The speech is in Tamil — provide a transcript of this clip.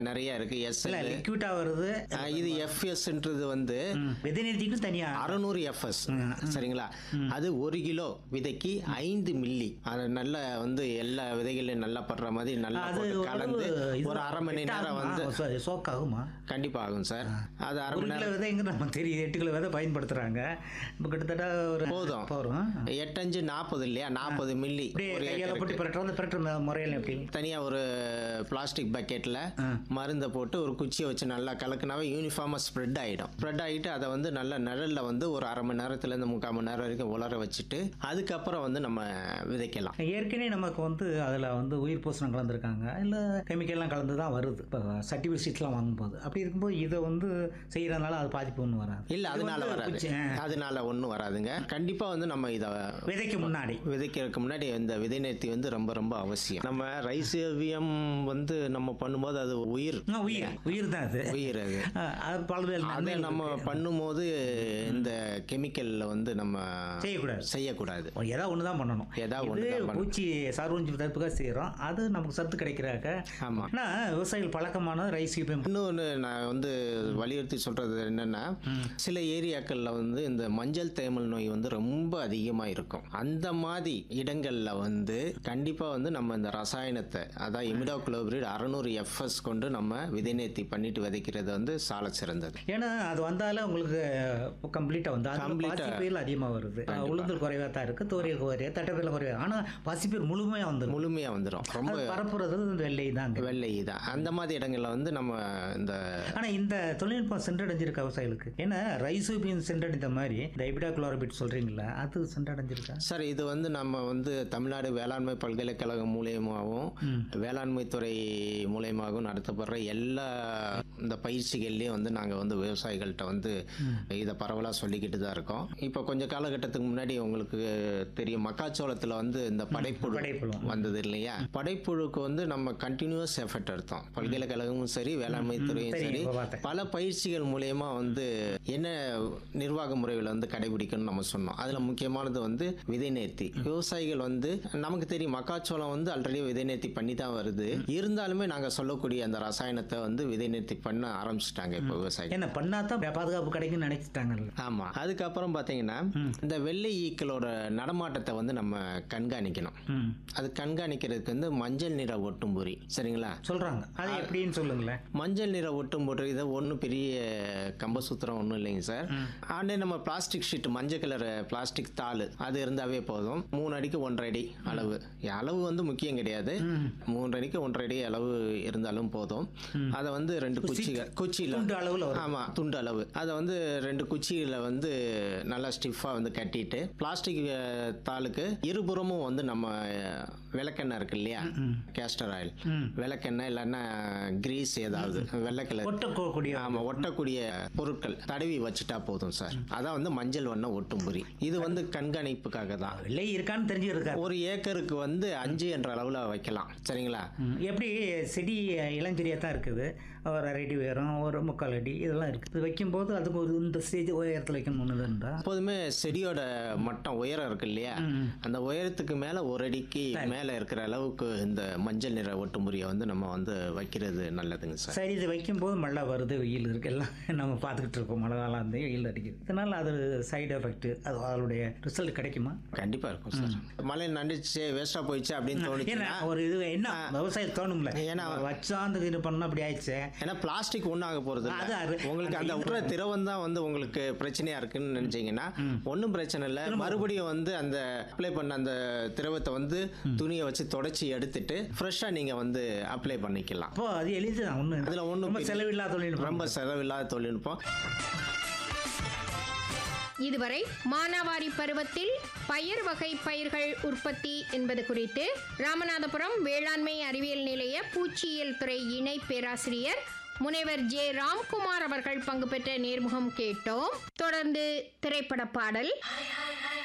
நிறைய இருக்கு எஸ் இல்ல லிக்விட்டா வருது இது எஃப்எஸ்ன்றது வந்து ம். விதை நிறுத்திக்கும் தனியா அறுநூறு எஃப்எஸ் சரிங்களா அது ஒரு கிலோ விதைக்கு ஐந்து மில்லி அது நல்ல வந்து எல்லா விதைகளையும் நல்லா படுற மாதிரி நல்லா அது போட்டு கலந்து இது ஒரு அரை மணி நேரம் வந்து சோக் ஆகுமா கண்டிப்பா ஆகும் சார் அது அரை ஒரு மணி கிலோ நேரம் விதைங்க நம்ம தெரியுது எட்டு கிலோ விதை பயன்படுத்துறாங்க இப்போ கிட்டத்தட்ட ஒரு போதும். போதும் எட்டஞ்சு நாற்பது இல்லையா நாற்பது மில்லி அப்படியே ஒரு கையால ஏக்கருக்கு. போட்டு பிரட்டுறது பிரட்டுற முறையில் எப்படி தனியா ஒரு பிளாஸ்டிக் பக்கெட்ல ஆ. மருந்தை போட்டு ஒரு குச்சியை வச்சு நல்லா கலக்குனாவே யூனிஃபார்மா ஸ்ப்ரெட் ஆயிடும் ஸ்ப்ரெட் ஆகிட்டு அதை வந்து நல்ல நிழல்ல வந்து ஒரு அரை மணி நேரத்துல இருந்து முக்கால் மணி நேரம் வரைக்கும் உலர வச்சுட்டு அதுக்கப்புறம் வந்து நம்ம விதைக்கலாம் ஏற்கனவே நமக்கு வந்து அதில் வந்து உயிர் பூசணம் கலந்துருக்காங்க இல்லை கெமிக்கல்லாம் கலந்து தான் வருது இப்போ சர்டிஃபிகேட்ஸ்லாம் வாங்கும்போது அப்படி இருக்கும்போது இதை வந்து செய்கிறதுனால அது பாதிப்பு ஒன்றும் வராது இல்ல இது அதனால வந்து வராது குச்சி- ஆ, அதனால ஒன்றும் வராதுங்க கண்டிப்பா வந்து நம்ம இதை விதைக்கு முன்னாடி விதைக்கிறதுக்கு முன்னாடி இந்த விதை நேர்த்தி வந்து ரொம்ப ரொம்ப அவசியம் நம்ம ரைசேவியம் வந்து நம்ம பண்ணும்போது அது உயிர் ஆ, உயிர் உயிர் தான் அது உயிர் அது ஆ, அது பல்வேறு அதை நன்மைகள் நம்ம இருக்கு. பண்ணும்போது இந்த கெமிக்கல்ல வந்து நம்ம செய்யக்கூடாது செய்யக்கூடாது ஏதாவது ஒன்று தான் பண்ணணும் ஏதாவது இது ஒன்று தான் பண்ணணும். பூச்சி சார்வஞ்சி தடுப்புக்காக செய்கிறோம் அது நமக்கு சத்து கிடைக்கிறாக்க ஆமா ஆனால் விவசாயிகள் பழக்கமானது ரைஸ் இப்போ இன்னொன்று நான் வந்து வலியுறுத்தி சொல்றது என்னன்னா சில ஏரியாக்கள்ல வந்து இந்த மஞ்சள் தேமல் நோய் வந்து ரொம்ப அதிகமா இருக்கும் அந்த மாதிரி இடங்கள்ல வந்து கண்டிப்பா வந்து நம்ம இந்த ரசாயனத்தை அதான் இமிடாகுளோபிரிட் அறநூறு எஃப்எஸ் கொண்டு நம்ம விதை நேர்த்தி பண்ணிட்டு விதைக்கிறது வந்து சால சிறந்தது ஏன்னா அது வந்தாலே உங்களுக்கு கம்ப்ளீட்டாக வந்து அது Complete ஆ- பாசிப்பயிர் அதிகமாக வருது உளுந்தல் குறைவாக தான் இருக்குது தோரியல் குறைய தட்டப்பயிரில் குறைவா ஆனால் பாசிப்பயிர் முழுமையாக வந்துடும் முழுமையா வந்துடும் ரொம்ப அது பரப்புறது இந்த வெள்ளை தாங்க வெள்ளை தான் அந்த மாதிரி இடங்கள்ல வந்து நம்ம இந்த ஆனால் இந்த தொழில்நுட்பம் சென்றடைஞ்சிருக்க விவசாயிகளுக்கு ஏன்னா ரைசோபியன் சென்றடைந்த மாதிரி இந்த எபிடா குளோரபிட் சொல்கிறீங்களா அது சென்றடைஞ்சிருக்கா சார் இது வந்து நம்ம வந்து தமிழ்நாடு வேளாண்மை பல்கலைக்கழகம் மூலியமாகவும் வேளாண்மை துறை மூலியமாகவும் நடத்தப்படுற எல்லா இந்த பயிற்சிகள்லையும் வந்து நாங்கள் வந்து விவசாயிகள்கிட்ட வந்து இதை பரவலாக சொல்லிக்கிட்டு தான் இருக்கோம் இப்போ கொஞ்சம் காலகட்டத்துக்கு முன்னாடி உங்களுக்கு தெரியும் மக்காச்சோளத்தில் வந்து இந்த படைப்புழு படைப்புழு. வந்தது இல்லையா படைப்புழுக்கு வந்து நம்ம கண்டினியூஸ் எஃபர்ட் எடுத்தோம் பல்கலைக்கழகமும் சரி வேளாண்மை துறையும் தெரியும், சரி இப்ப பார்த்தேன். பல பயிற்சிகள் மூலயமா வந்து என்ன நிர்வாக முறையில் வந்து கடைபிடிக்கணும்னு நம்ம சொன்னோம் அதில் முக்கியமானது வந்து விதை நேர்த்தி விவசாயிகள் வந்து நமக்கு தெரியும் மக்காச்சோளம் வந்து ஆல்ரெடி விதை நேர்த்தி பண்ணி தான் வருது இருந்தாலுமே நாங்கள் சொல்லக்கூடிய அந்த ரசாயனத்தை வந்து விதை நேர்த்தி பண்ண ஆரம்பிச்சிட்டாங்க இப்போ விவசாயிகள் ஏன்னா பண்ணா தான் பாதுகாப்பு கிடைக்குன்னு நினைச்சிட்டாங்கல்ல ஆமா அதுக்கப்புறம் பார்த்தீங்கன்னா இந்த வெள்ளை ஈக்களோட நடமாட்டத்தை வந்து நம்ம கண்காணிக்கணும் ம் அது கண்காணிக்கிறதுக்கு வந்து மஞ்சள் நிற ஒட்டும்புரி சரிங்களா சொல்கிறாங்க அது எப்படின்னு சொல்லுங்களேன் மஞ்சள் நிற ஒட்டும் போட்டு இதை ஒன்றும் பெரிய கம்பசூத்திரம் ஒன்றும் இல்லைங்க சார் ஆனே நம்ம பிளாஸ்டிக் ஷீட் மஞ்சள் கலர் பிளாஸ்டிக் தாள் அது இருந்தாவே போதும் மூணு அடிக்கு ஒன்றரை அடி அளவு அளவு வந்து முக்கியம் கிடையாது மூன்று அடிக்கு ஒன்றரை அடி அளவு இருந்தாலும் போதும் அதை வந்து ரெண்டு குச்சிகள் குச்சியில் துண்டு அளவுல வரும். ஆமாம் துண்டு அளவு அதை வந்து ரெண்டு குச்சியில் வந்து நல்லா ஸ்டிஃபாக வந்து கட்டிட்டு பிளாஸ்டிக் அஹ், தாளுக்கு இருபுறமும் வந்து நம்ம அஹ், விளக்கெண்ணெய் இருக்கு இல்லையா கேஸ்டர் ஆயில் விளக்கெண்ணெய் இல்லைன்னா கிரீஸ் ஏதாவது வெள்ளை கலர் ஒட்டக்கூடிய ஆமாம் ஒட்டக்கூடிய பொருட்கள் தடவி வச்சுட்டா போதும் சார் அதான் வந்து மஞ்சள் வண்ண ஒட்டும்புரி இது வந்து கண்காணிப்புக்காக தான் வெள்ளை இருக்கான்னு தெரிஞ்சிருக்கா ஒரு ஏக்கருக்கு வந்து அஞ்சு என்ற அளவில் வைக்கலாம் சரிங்களா ம், எப்படி செடி இளஞ்செடியாக தான் இருக்குது ஒரு அரை அடி உயரம் ஒரு முக்கால் அடி இதெல்லாம் இருக்குது இது வைக்கும்போது அதுக்கு ஒரு இந்த ஸ்டேஜ் உயரத்தில் வைக்கணும்னு இருந்தா எப்போதுமே செடியோட மட்டம் உயரம் இருக்கு இல்லையா அந்த உயரத்துக்கு மேல ஒரு அடிக்கு மேல இருக்கிற அளவுக்கு இந்த மஞ்சள் நிற ஒட்டுமுறியை வந்து நம்ம வந்து வைக்கிறது நல்லதுங்க சார் சரி இது வைக்கும்போது மழை வருது வெயில் இருக்கு எல்லாம் நம்ம பார்த்துக்கிட்டு இருக்கோம் மழை காலம் வந்து வெயில் அடிக்குது இதனால அது சைடு எஃபெக்ட் அது அதனுடைய ரிசல்ட் கிடைக்குமா கண்டிப்பா இருக்கும் சார் மழை நண்டுச்சு வேஸ்டா போயிடுச்சு அப்படின்னு ஏன்னா தோணுச்சுன்னா ஒரு இது என்ன விவசாயம் தோணும்ல ஏன்னா- வச்சா அந்த இது பண்ணா அப்படி ஆயிடுச்சு ஏன்னா பிளாஸ்டிக் ஒன்றும் ஆக போறது இல்ல. அது அது- உங்களுக்கு அந்த அந்த உற்ற திரவம் தான் வந்து உங்களுக்கு பிரச்சனையா இருக்குன்னு நினைச்சீங்கன்னா ஒன்றும் பிரச்சனை இல்லை மறுபடியும் வந்து அந்த அப்ளை பண்ண அந்த திரவத்தை வந்து துணியை வச்சு தொடச்சி எடுத்துட்டு ஃப்ரெஷ்ஷா நீங்க வந்து அப்ளை பண்ணிக்கலாம் அப்போ அது எளிது தான் ஒன்று அதுல ஒண்ணும் ரொம்ப பெரிய- செலவில்லாத தொழில்நுட்பம் ரொம்ப செலவில்லாத தொழில்நுட்பம் இதுவரை மானாவாரி பருவத்தில் பயிர் வகை பயிர்கள் உற்பத்தி என்பது குறித்து ராமநாதபுரம் வேளாண்மை அறிவியல் நிலைய பூச்சியியல் துறை இணை பேராசிரியர் முனைவர் ஜே ராம்குமார் அவர்கள் பங்கு பெற்ற நேர்முகம் கேட்டோம் தொடர்ந்து திரைப்பட பாடல்